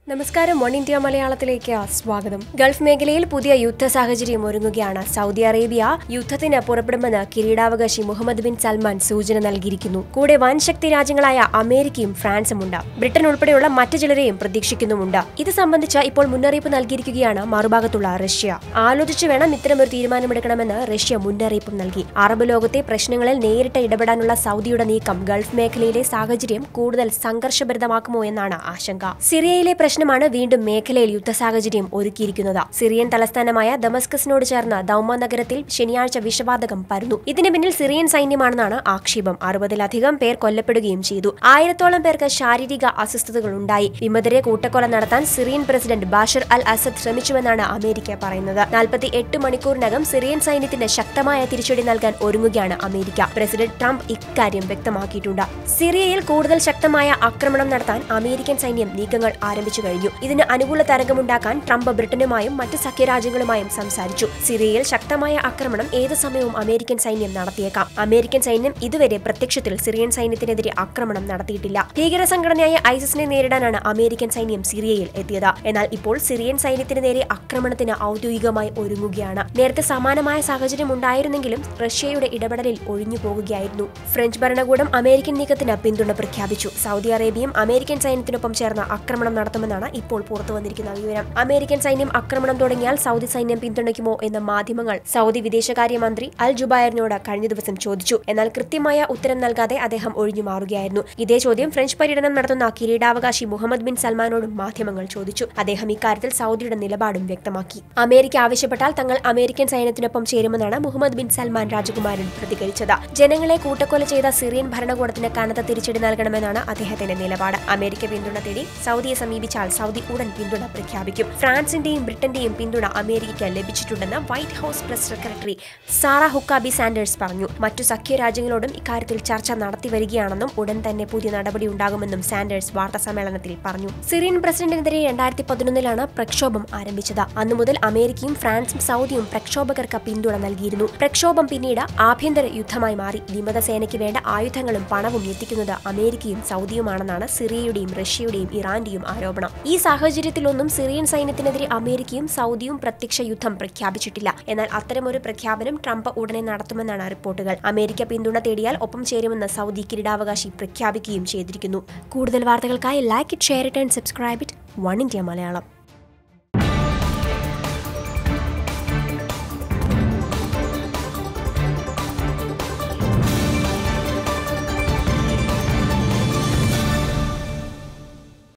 നമസ്കാരം one India മലയാളത്തിലേക്ക് സ്വാഗതം ഗൾഫ് മേഖലയിൽ പുതിയ യുദ്ധ സാഹചര്യം ഒരുങ്ങുകയാണ് സൗദി അറേബ്യ യുദ്ധത്തിന് പുറപ്പെടുമെന്ന് കിരീടാവകാശി മുഹമ്മദ് ബിൻ സൽമാൻ സൂചന നൽകിയിരിക്കുന്നു കൂടെ വൻ ശക്തി രാജ്യങ്ങളായ അമേരിക്കയും ഫ്രാൻസുമുണ്ട് ബ്രിട്ടൻ ഉൾപ്പെടെയുള്ള മറ്റു ചിലരെയും പ്രതീക്ഷിക്കുന്നുമുണ്ട് ഇത് സംബന്ധിച്ച് ഇപ്പോൾ മുന്നറിയിപ്പ് നൽകിയിരിക്കുകയാണ് മറുഭാഗത്തുള്ള റഷ്യ ആലോചിച്ചു വേണം ഇത്തരമൊരു തീരുമാനമെടുക്കണമെന്ന് റഷ്യ മുന്നറിയിപ്പും നൽകി അറബ് ലോകത്തെ പ്രശ്നങ്ങളിൽ നേരിട്ട് ഇടപെടാനുള്ള സൗദിയുടെ നീക്കം ഗൾഫ് മേഖലയിലെ സാഹചര്യം കൂടുതൽ സംഘർഷഭരിതമാക്കുമോ എന്നാണ് ആശങ്ക സിറിയയിലെ പ്രശ്നമാണ് വീണ്ടും മേഖലയിൽ യുദ്ധ സാഹചര്യം ഒരുക്കിയിരിക്കുന്നത് സിറിയൻ തലസ്ഥാനമായ ദമസ്കസിനോട് ചേർന്ന ദൗമ നഗരത്തിൽ ശനിയാഴ്ച വിഷവാതകം പരന്നു ഇതിന് പിന്നിൽ സിറിയൻ സൈന്യമാണെന്നാണ് ആക്ഷേപം അറുപതിലധികം പേർ കൊല്ലപ്പെടുകയും ചെയ്തു ആയിരത്തോളം പേർക്ക് ശാരീരിക അസ്വസ്ഥതകൾ ഉണ്ടായി വിമതരെ കൂട്ടക്കൊല നടത്താൻ Syrian president Bashar al Assad ശ്രമിച്ചുവെന്നാണ് അമേരിക്ക പറയുന്നത് നാൽപ്പത്തി എട്ട് മണിക്കൂറിനകം സിറിയൻ സൈന്യത്തിന് ശക്തമായ തിരിച്ചടി നൽകാൻ ഒരുങ്ങുകയാണ് അമേരിക്ക പ്രസിഡന്റ് ട്രംപ് ഇക്കാര്യം വ്യക്തമാക്കിയിട്ടുണ്ട് സിറിയയിൽ കൂടുതൽ ശക്തമായ ആക്രമണം നടത്താൻ അമേരിക്കൻ സൈന്യം നീക്കങ്ങൾ ആരംഭിച്ചു കഴിഞ്ഞു ഇതിന് അനുകൂല തരംഗമുണ്ടാക്കാൻ ട്രംപ് ബ്രിട്ടനുമായും മറ്റ് സഖ്യരാജ്യങ്ങളുമായും സംസാരിച്ചു സിറിയയിൽ ശക്തമായ ആക്രമണം ഏത് സമയവും അമേരിക്കൻ സൈന്യം നടത്തിയേക്കാം അമേരിക്കൻ സൈന്യം ഇതുവരെ പ്രത്യക്ഷത്തിൽ സിറിയൻ സൈന്യത്തിനെതിരെ ആക്രമണം നടത്തിയിട്ടില്ല ഭീകര സംഘടനയായ ഐസിസിനെ നേരിടാനാണ് അമേരിക്കൻ സൈന്യം സിറിയയിൽ എത്തിയത് എന്നാൽ ഇപ്പോൾ സിറിയൻ സൈന്യത്തിന് നേരെ ആക്രമണത്തിന് ഔദ്യോഗികമായി ഒരുങ്ങുകയാണ് നേരത്തെ സമാനമായ സാഹചര്യം ഉണ്ടായിരുന്നെങ്കിലും റഷ്യയുടെ ഇടപെടലിൽ ഒഴിഞ്ഞു പോകുകയായിരുന്നു ഫ്രഞ്ച് ഭരണകൂടം അമേരിക്കൻ നീക്കത്തിന് പിന്തുണ പ്രഖ്യാപിച്ചു സൗദി അറേബ്യയും അമേരിക്കൻ സൈന്യത്തിനൊപ്പം ചേർന്ന് ആക്രമണം നടത്തുമെന്നാണ് ഇപ്പോൾ പുറത്തു വന്നിരിക്കുന്ന വിവരം അമേരിക്കൻ സൈന്യം ആക്രമണം തുടങ്ങിയാൽ സൗദി സൈന്യം പിന്തുണയ്ക്കുമോ എന്ന മാധ്യമങ്ങൾ സൗദി വിദേശകാര്യമന്ത്രി അൽ ജുബൈറിനോട് കഴിഞ്ഞ ദിവസം ചോദിച്ചു എന്നാൽ കൃത്യമായ ഉത്തരം നൽകാതെ അദ്ദേഹം ഒഴിഞ്ഞു മാറുകയായിരുന്നു ഇതേ ചോദ്യം ഫ്രഞ്ച് പര്യടനം നടത്തുന്ന കിരീടാവകാശി മുഹമ്മദ് ബിൻ സൽമാനോടും മാധ്യമങ്ങൾ ചോദിച്ചു അദ്ദേഹം ഇക്കാര്യത്തിൽ സൗദിയുടെ നിലപാടും വ്യക്തമാക്കി അമേരിക്ക ആവശ്യപ്പെട്ടാൽ തങ്ങൾ അമേരിക്കൻ സൈന്യത്തിനൊപ്പം ചേരുമെന്നാണ് മുഹമ്മദ് ബിൻ സൽമാൻ രാജകുമാരൻ പ്രതികരിച്ചത് ജനങ്ങളെ കൂട്ടക്കൊല ചെയ്ത സിറിയൻ ഭരണകൂടത്തിന് കനത്ത തിരിച്ചടി നൽകണമെന്നാണ് അദ്ദേഹത്തിന്റെ നിലപാട് അമേരിക്ക പിന്തുണ തേടി സൗദിയെ സമീപിച്ചാൽ സൗദി ഉടൻ പിന്തുണ പ്രഖ്യാപിക്കും ഫ്രാൻസിന്റെയും ബ്രിട്ടന്റെയും പിന്തുണ അമേരിക്കയ്ക്ക് ലഭിച്ചിട്ടുണ്ടെന്ന് White House press secretary Sarah Huckabee Sanders പറഞ്ഞു മറ്റു സഖ്യ രാജ്യങ്ങളോടും ഇക്കാര്യത്തിൽ ചർച്ച നടത്തി വരികയാണെന്നും ഉടൻ തന്നെ പുതിയ നടപടി ഉണ്ടാകുമെന്നും സാൻഡേഴ്സ് വാർത്താ സമ്മേളനത്തിൽ പറഞ്ഞു സിറിയൻ പ്രസിഡന്റിനെതിരെ രണ്ടായിരത്തി പതിനൊന്നിലാണ് പ്രക്ഷോഭം ആരംഭിച്ചത് അന്നു മുതൽ അമേരിക്കയും ഫ്രാൻസും സൗദിയും പ്രക്ഷോഭകർക്ക് പിന്തുണ നൽകിയിരുന്നു പ്രക്ഷോഭം പിന്നീട് ആഭ്യന്തര യുദ്ധമായി മാറി വിമത സേനയ്ക്ക് വേണ്ട ആയുധങ്ങളും പണവും എത്തിക്കുന്നത് അമേരിക്കയും സൗദിയുമാണെന്നാണ് സിറിയയുടെയും റഷ്യയുടെയും ഇറാന്റെയും ആരോപണം ഈ സാഹചര്യത്തിലൊന്നും സിറിയൻ സൈന്യത്തിനെതിരെ അമേരിക്കയും സൗദിയും പ്രത്യക്ഷ യുദ്ധം പ്രഖ്യാപിച്ചിട്ടില്ല എന്നാൽ അത്തരമൊരു പ്രഖ്യാപനം ട്രംപ് ഉടനെ നടത്തുമെന്നാണ് റിപ്പോർട്ടുകൾ അമേരിക്ക പിന്തുണ തേടിയാൽ ഒപ്പം ചേരുമെന്ന് സൗദി കിരീടാവകാശി പ്രഖ്യാപിക്കുകയും ചെയ്തിരിക്കുന്നു കൂടുതൽ വാർത്തകൾക്കായി like it share it and subscribe it one India Malayalam